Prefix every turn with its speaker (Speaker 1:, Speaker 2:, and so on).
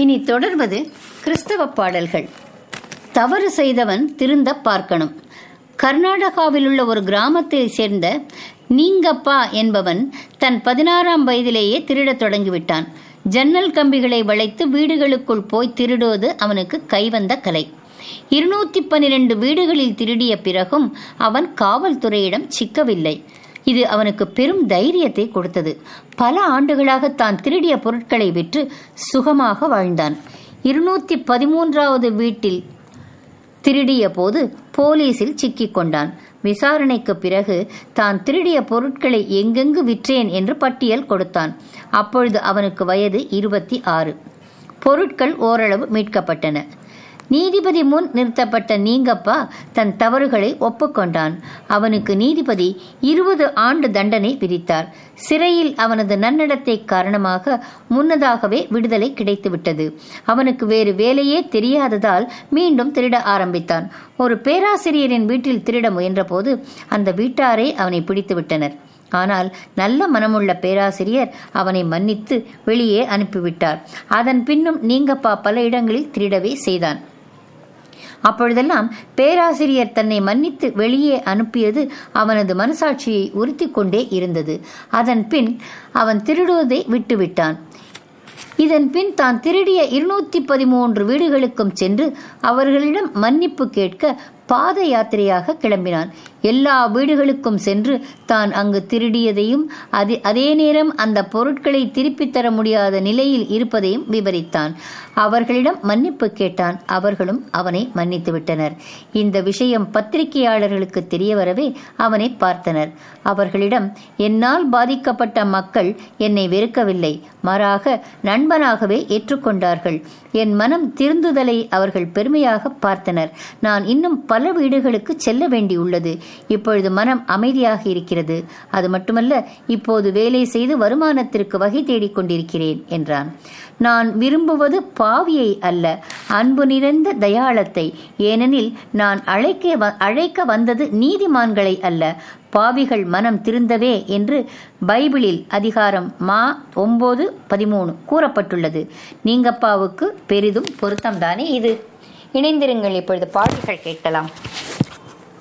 Speaker 1: இனி தொடர்வது கிறிஸ்தவ பாடல்கள் தவறு செய்தவன் திருந்த பார்க்கணும் கர்நாடகாவில் உள்ள ஒரு கிராமத்தைச் சேர்ந்த நீங்கப்பா என்பவன் தன் பதினாறாம் வயதிலேயே திருடத் தொடங்கிவிட்டான் ஜன்னல் கம்பிகளை வளைத்து வீடுகளுக்குள் போய் திருடுவது அவனுக்கு கைவந்த கலை இருநூத்தி பன்னிரண்டு வீடுகளில் திருடிய பிறகும் அவன் காவல்துறையிடம் சிக்கவில்லை இது அவனுக்கு பெரும் தைரியத்தை கொடுத்தது பல ஆண்டுகளாக தான் திருடிய பொருட்களை விற்று சுகமாக வாழ்ந்தான் இருநூத்தி பதிமூன்றாவது வீட்டில் திருடிய போது போலீசில் சிக்கிக் கொண்டான் விசாரணைக்கு பிறகு தான் திருடிய பொருட்களை எங்கெங்கு விற்றேன் என்று பட்டியல் கொடுத்தான் அப்பொழுது அவனுக்கு வயது இருபத்தி ஆறு பொருட்கள் ஓரளவு மீட்கப்பட்டன நீதிபதி முன் நிறுத்தப்பட்ட நீங்கப்பா தன் தவறுகளை ஒப்புக்கொண்டான் அவனுக்கு நீதிபதி இருபது ஆண்டு தண்டனை விதித்தார் சிறையில் அவனது நன்னடத்தை காரணமாக முன்னதாகவே விடுதலை கிடைத்துவிட்டது அவனுக்கு வேறு வேலையே தெரியாததால் மீண்டும் திருட ஆரம்பித்தான் ஒரு பேராசிரியரின் வீட்டில் திருட முயன்றபோது அந்த வீட்டாரே அவனை பிடித்து விட்டனர் ஆனால் நல்ல மனமுள்ள பேராசிரியர் அவனை மன்னித்து வெளியே அனுப்பிவிட்டார் அதன் பின்னும் நீங்கப்பா பல இடங்களில் திருடவே செய்தான் அப்பொழுதெல்லாம் பேராசிரியர் தன்னை மன்னித்து வெளியே அனுப்பியது அவனது மனசாட்சியை உறுத்தி கொண்டே இருந்தது அதன் பின் அவன் திருடுவதை விட்டுவிட்டான் இதன் பின் தான் திருடிய இருநூத்தி பதிமூன்று வீடுகளுக்கும் சென்று அவர்களிடம் மன்னிப்பு கேட்க பாத யாத்திரையாக கிளம்பினான் எல்லா வீடுகளுக்கும் சென்று தான் அங்கு திருடியதையும் அது அதே நேரம் அந்த பொருட்களை திருப்பித் தர முடியாத நிலையில் இருப்பதையும் விவரித்தான் அவர்களிடம் மன்னிப்பு கேட்டான் அவர்களும் அவனை மன்னித்து விட்டனர் இந்த விஷயம் பத்திரிகையாளர்களுக்கு தெரிய வரவே அவனை பார்த்தனர் அவர்களிடம் என்னால் பாதிக்கப்பட்ட மக்கள் என்னை வெறுக்கவில்லை மாறாக நண்பனாகவே ஏற்றுக்கொண்டார்கள் என் மனம் திருந்துதலை அவர்கள் பெருமையாக பார்த்தனர் நான் இன்னும் பல வீடுகளுக்கு செல்ல வேண்டியுள்ளது இப்பொழுது மனம் அமைதியாக இருக்கிறது அது மட்டுமல்ல இப்போது வேலை செய்து வருமானத்திற்கு வகை தேடிக் கொண்டிருக்கிறேன் என்றான் நான் விரும்புவது பாவியை அல்ல அன்பு நிறைந்த தயாளத்தை ஏனெனில் நான் அழைக்க அழைக்க வந்தது நீதிமான்களை அல்ல பாவிகள் மனம் திருந்தவே என்று பைபிளில் அதிகாரம் மா ஒன்பது பதிமூணு கூறப்பட்டுள்ளது நீங்கப்பாவுக்கு பெரிதும் பொருத்தம்தானே இது இணைந்திருங்கள் இப்பொழுது பாடல்கள் கேட்கலாம்